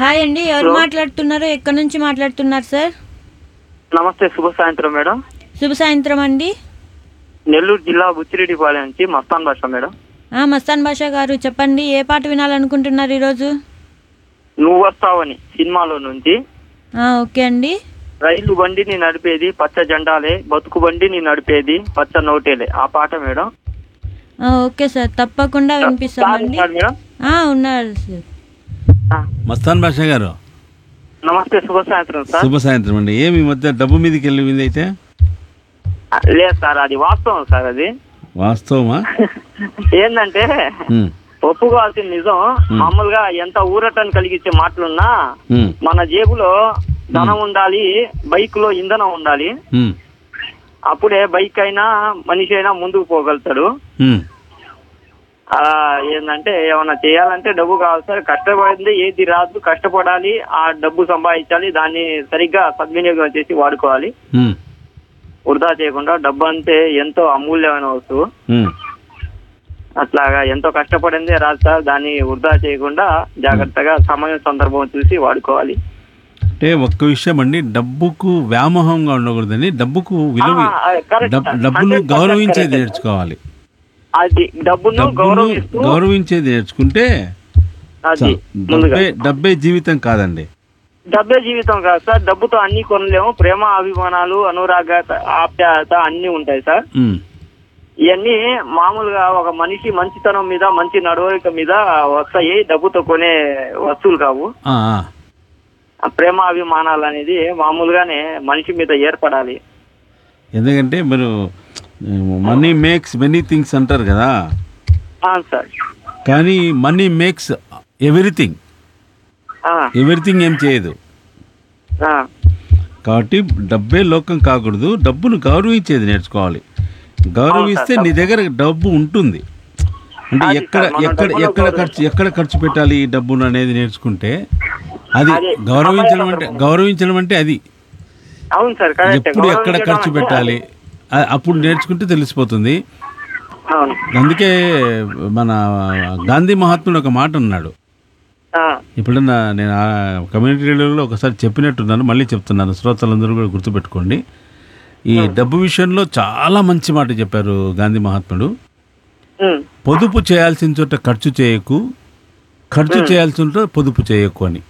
Hi అండి ఎవరు hello. మాట్లాడుతున్నారు ఎక్కడి నుంచి మాట్లాడుతున్నారు సార్ నమస్తే శుభ సాయంత్రం మేడం శుభ సాయంత్రం అండి నెల్లూరు జిల్లా బుచ్చిరెడ్డిపాలెం నుంచి మస్తాన్ భాష మేడం ఆ, మస్తాన్ బాషా గారు చెప్పండి ఏ పాట వినాలనుకుంటున్నారు ఈరోజు నువ్వు వస్తావని సినిమాలో నుంచి ఆ, ఓకే అండి రైలు బండిని నడిపేది పచ్చ జెండాలే బతుకు బండిని నడిపేది పచ్చ నోటేలే ఆ పాట మేడం ఆ, ఓకే సార్ తప్పకుండా వినిపిస్తామండి సార్ మేడం ఆ, ఉన్నారు సార్ ఆ, మస్తాన్ బాషా గారు నమస్తే శుభ సాయంత్రం సార్ శుభ సాయంత్రం అండి ఏమి ఈ మధ్య డబ్బు మీదకి వెళ్ళింది అయితే ఆ, లేదు సార్ అది వాస్తవం సార్ అది వాస్తవమా ఏంటంటే ఉమ్, ఒప్పుకోవాల్సిన నిజం మామూలుగా ఎంత ఊరటను కలిగించే మాటలున్నా ఉమ్, మన జేబులో ధనం ఉండాలి బైక్ లో ఇంధనం ఉండాలి ఉమ్, అప్పుడే బైక్ అయినా మనిషి అయినా ముందుకు పోగలుగుతాడు ఉమ్. ఆ ఏంటంటే ఏమన్నా చేయాలంటే డబ్బు కావాలి సార్ కష్టపడింది ఏది రాదు కష్టపడాలి ఆ డబ్బు సంపాదించాలి దాన్ని సరిగ్గా సద్వినియోగం చేసి వాడుకోవాలి ఉమ్, వృధా చేయకుండా డబ్బు అంటే ఎంతో అమూల్యమైన వస్తువు ఉమ్. అట్లాగా ఎంతో కష్టపడిందే రాదు సార్ దాన్ని వృధా చేయకుండా జాగ్రత్తగా సమయం సందర్భం చూసి వాడుకోవాలి అంటే ఒక్క విషయం అండి డబ్బుకు వ్యామోహంగా ఉండకూడదని డబ్బుకు విలువ ఆ, ఆ, correct, డబ్- sir. డబ్బును 100% గౌరవించేది correct. నేర్చుకోవాలి అది డబ్బును డబ్బును గౌరవిస్తూ గౌరవించేది నేర్చుకుంటే అది చాలు. ముందుగా డబ్బే డబ్బే జీవితం కాదండి డబ్బే జీవితం కాదు సార్ డబ్బుతో అన్ని కొనలేము ప్రేమ అభిమానాలు అనురాగత ఆప్యాయత అన్ని ఉంటాయి సార్ ఉమ్, ఇవన్నీ మామూలుగా ఒక మనిషి మంచితనం మీద మంచి నడవడిక మీద వస్తాయి డబ్బుతో కొనే వస్తువులు కావు ఆ, ఆ. ఆ ప్రేమ అభిమానాలు అనేది మామూలుగానే మనిషి మీద ఏర్పడాలి ఎందుకంటే మీరు మనీ మేక్స్ మెనీ థింగ్స్ అంటారు కదా అవును సార్ కానీ మనీ మేక్స్ ఎవ్రీథింగ్ ఆ, ఎవ్రీథింగ్ ఏం చేయదు ఆ, కాబట్టి డబ్బే లోకం కాకూడదు డబ్బును గౌరవించేది నేర్చుకోవాలి గౌరవిస్తే నీ దగ్గర డబ్బు ఉంటుంది అంటే అది ఎక్కడ సార్, మనం ఎక్కడ డబ్బును ఎక్కడ గౌరవించాలి. ఖర్చు ఎక్కడ ఖర్చు పెట్టాలి ఈ డబ్బును అనేది నేర్చుకుంటే అది అది గౌరవించడం సమయ అంటే సందర్భం. గౌరవించడం అంటే అది అవును సార్ కరెక్ట్ ఎప్పుడు ఎక్కడ ఖర్చు పెట్టాలి అ- అప్పుడు నేర్చుకుంటే తెలిసిపోతుంది అవును అందుకే మన గాంధీ మహాత్ముడు ఒక మాట అన్నాడు ఆ, ఇప్పుడన్నా నేను ఆ కమ్యూనిటీ రేడియోలో ఒకసారి చెప్పినట్టున్నాను మళ్ళీ చెప్తున్నాను శ్రోతలందరూ కూడా గుర్తుపెట్టుకోండి ఈ డబ్బు విషయంలో చాలా మంచి మాట చెప్పారు గాంధీ మహాత్ముడు ఉమ్, పొదుపు చేయాల్సిన చోట ఖర్చు చేయకు ఖర్చు చేయాల్సిన చోట పొదుపు చేయకు అని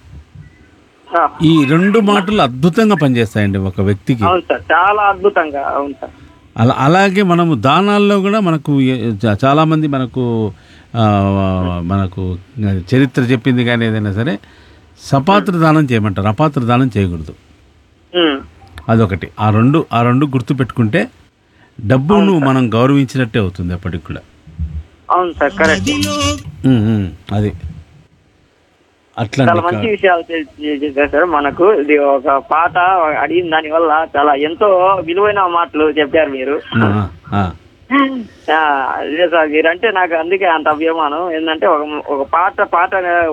ఆ, ఈ రెండు మాటలు అద్భుతంగా పనిచేస్తాయండి ఒక వ్యక్తికి అవును సార్ చాలా అద్భుతంగా అవును సార్ అలా అలాగే మనము దానాల్లో కూడా మనకు ఏ- చా- చాలామంది మనకు ఆ, మనకు చరిత్ర చెప్పింది కానీ ఏదైనా సరే సపాత్ర దానం చేయమంటారు అపాత్ర దానం చేయకూడదు ఉమ్, అదొకటి ఆ రెండు ఆ రెండు గుర్తు పెట్టుకుంటే డబ్బును మనం గౌరవించినట్టే అవుతుంది అప్పటికి కూడా అవును సార్ కరెక్ట్ ఉమ్, ఉమ్, అది అట్లా చాలా మంచి విషయాలు తె- చేశారు సార్ మనకు ఇది ఒక పాట అడిగిన దాని వల్ల చాలా ఎంతో విలువైన మాటలు చెప్పారు మీరు ఆ, అదే సార్ మీరంటే నాకు అందుకే అంత అభిమానం ఏంటంటే ఒక ఒక పాట పాట